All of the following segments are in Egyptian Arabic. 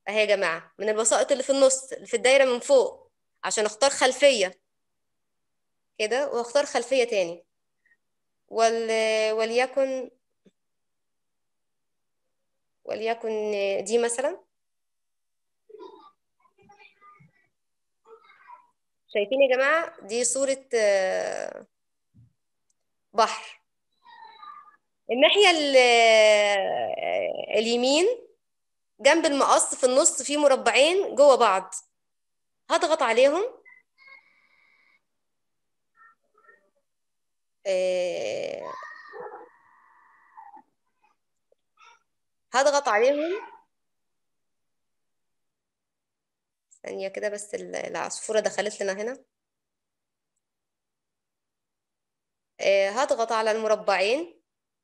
اهي يا جماعة من الوسائط اللي في النص اللي في الدايرة من فوق عشان اختار خلفية كده واختار خلفية تاني وال... وليكن وليكن دي مثلا شايفين يا جماعة دي صورة آه، بحر الناحية ال- آه، اليمين جنب المقص في النص في مربعين جوه بعض هضغط عليهم آه، هضغط عليهم ثانية كده بس ال- العصفورة دخلت لنا هنا آه، هضغط على المربعين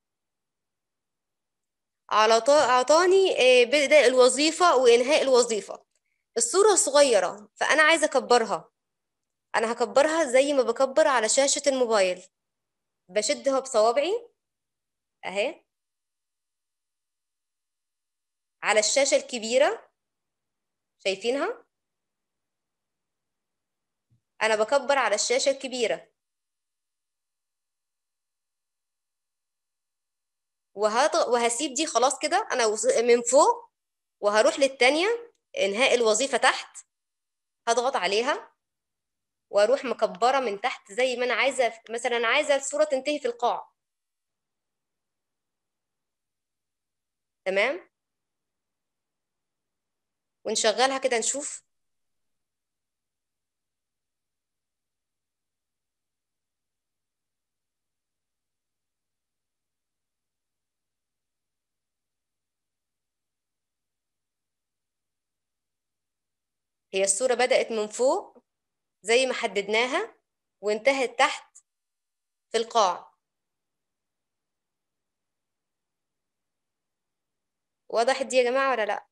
على طا- أعطاني آه، بدء الوظيفة وإنهاء الوظيفة الصورة صغيرة فأنا عايزة أكبرها أنا هكبرها زي ما بكبر على شاشة الموبايل بشدها بصوابعي أهي على الشاشة الكبيرة شايفينها أنا بكبر على الشاشة الكبيرة وهض... وهسيب دي خلاص كده أنا وص- من فوق وهروح للتانية إنهاء الوظيفة تحت هضغط عليها واروح مكبره من تحت زي ما انا عايزه مثلا عايزه الصوره تنتهي في القاع تمام ونشغلها كده نشوف هي الصوره بدأت من فوق زي ما حددناها وانتهت تحت في القاع وضحت دي يا جماعه ولا لا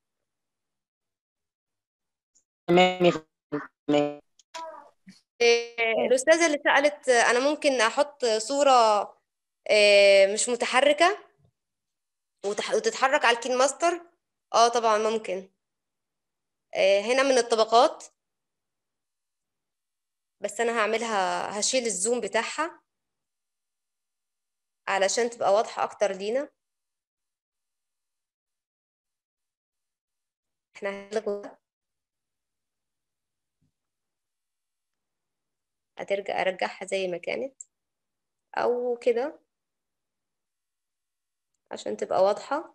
تمام يا فندم تمام إيه، الأستاذة اللي سألت آه، أنا ممكن أحط صورة آه، مش متحركة وتح- وتتحرك على الكين ماستر اه طبعا ممكن آه، هنا من الطبقات بس أنا هعملها هشيل الزوم بتاعها علشان تبقى واضحة أكتر لينا احنا هنلغي ده. هترجع أرجعها زي ما كانت أو كده عشان تبقى واضحة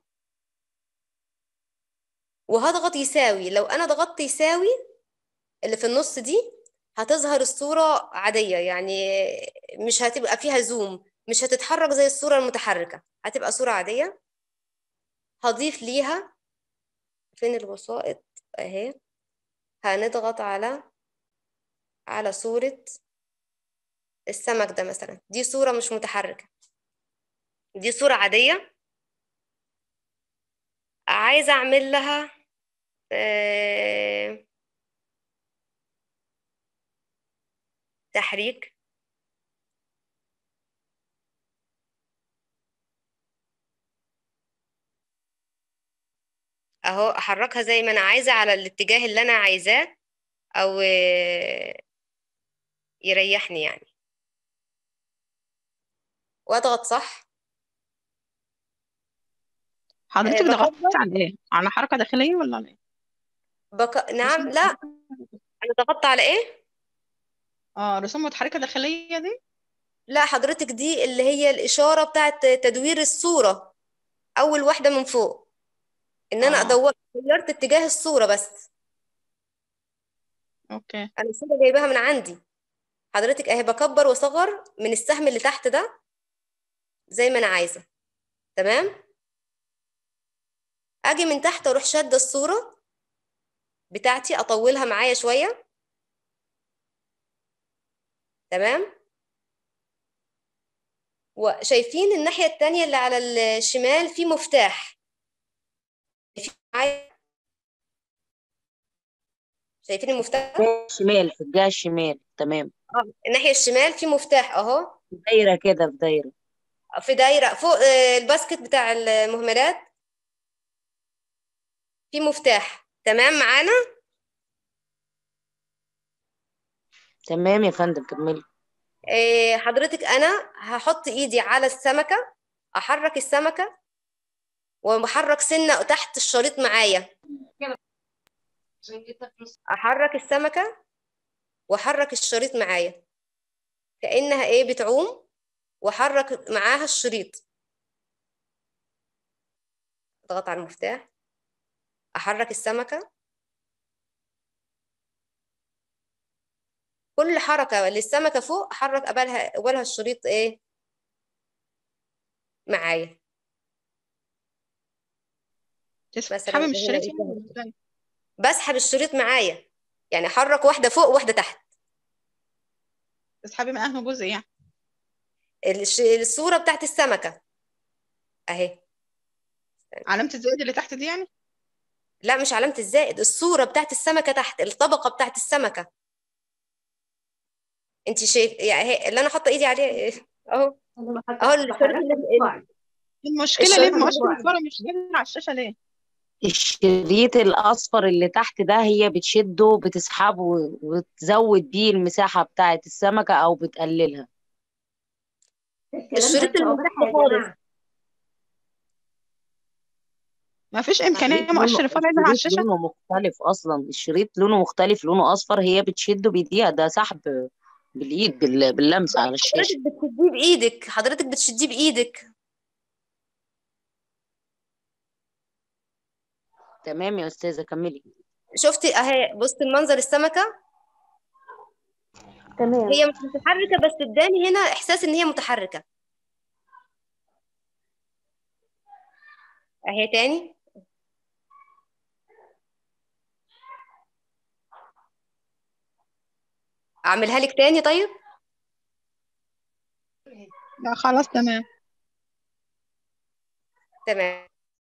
وهضغط يساوي لو أنا ضغطت يساوي اللي في النص دي هتظهر الصورة عادية يعني مش هتبقى فيها زوم مش هتتحرك زي الصورة المتحركة هتبقى صورة عادية هضيف ليها فين الوسائط اهي هنضغط على على صورة السمك ده مثلا دي صورة مش متحركة دي صورة عادية عايزة أعمل لها آه، تحريك اهو احركها زي ما انا عايزة على الاتجاه اللي انا عايزاه او آه، يريحني يعني واضغط صح حضرتك آه، ضغطت بكبر على ايه؟ على حركة داخلية ولا على ايه؟ بك... نعم رسوم لا متحركة انا ضغطت على ايه اه رسوم متحركة داخلية دي لا حضرتك دي اللي هي الاشارة بتاعت تدوير الصورة اول واحدة من فوق ان انا اه ادور غيرت اتجاه الصورة بس اوكي انا الصورة جايباها من عندي حضرتك اهي بكبر واصغر من السهم اللي تحت ده زي ما انا عايزة تمام اجي من تحت اروح شادة الصورة بتاعتي اطولها معايا شوية تمام وشايفين الناحية التانية اللي على الشمال في مفتاح في معايا شايفين المفتاح الشمال في الجهة الشمال تمام اه الناحية الشمال في مفتاح اهو في دايرة كده في دايرة في دايرة فوق آه، الباسكت بتاع المهملات في مفتاح تمام معانا تمام يا فندم كملي إيه حضرتك انا هحط ايدي على السمكة احرك السمكة وبحرك سنة تحت الشريط معايا احرك السمكة واحرك الشريط معايا كأنها ايه بتعوم واحرك معاها الشريط اضغط على المفتاح احرك السمكة كل حركة للسمكة فوق احرك قبلها قبلها الشريط ايه معايا مثلا تسحبي من هنا الشريط دي يعني كده. ولا إزاي؟ بسحب الشريط معايا يعني احرك واحدة فوق وواحدة تحت تسحبي من أنهي جزء يعني الش- الصورة بتاعت السمكة اهي علامة الزائد اللي تحت دي يعني لا مش علامة الزائد الصورة بتاعت السمكة تحت الطبقة بتاعت السمكة انت شايف يعني هي اللي انا حاطة ايدي عليه إيه؟ اهو اهو الشريط اللي المشكلة الشريط ليه اللي مؤشر فوق. الفرع مش ظاهر على الشاشة ليه الشريط الأصفر اللي تحت ده هي بتشده بتسحبه وتزود بيه المساحة بتاعة السمكة أو بتقللها الشريط اللي تحت خالص ما فيش إمكانية الشريط مؤشر لونه الفرع يظهر على الشريط الشاشة لونه مختلف أصلا الشريط لونه مختلف لونه أصفر هي بتشده بإيديها ده سحب بالإيد بال- باللمس على الشاشة حضرتك بتشديه بايدك حضرتك بتشديه بايدك تمام يا أستاذة كملي شفتي اهي بصي المنظر السمكة تمام هي مش متحركة بس اداني هنا احساس ان هي متحركة اهي تاني اعملها لك تاني طيب لا خلاص تمام تمام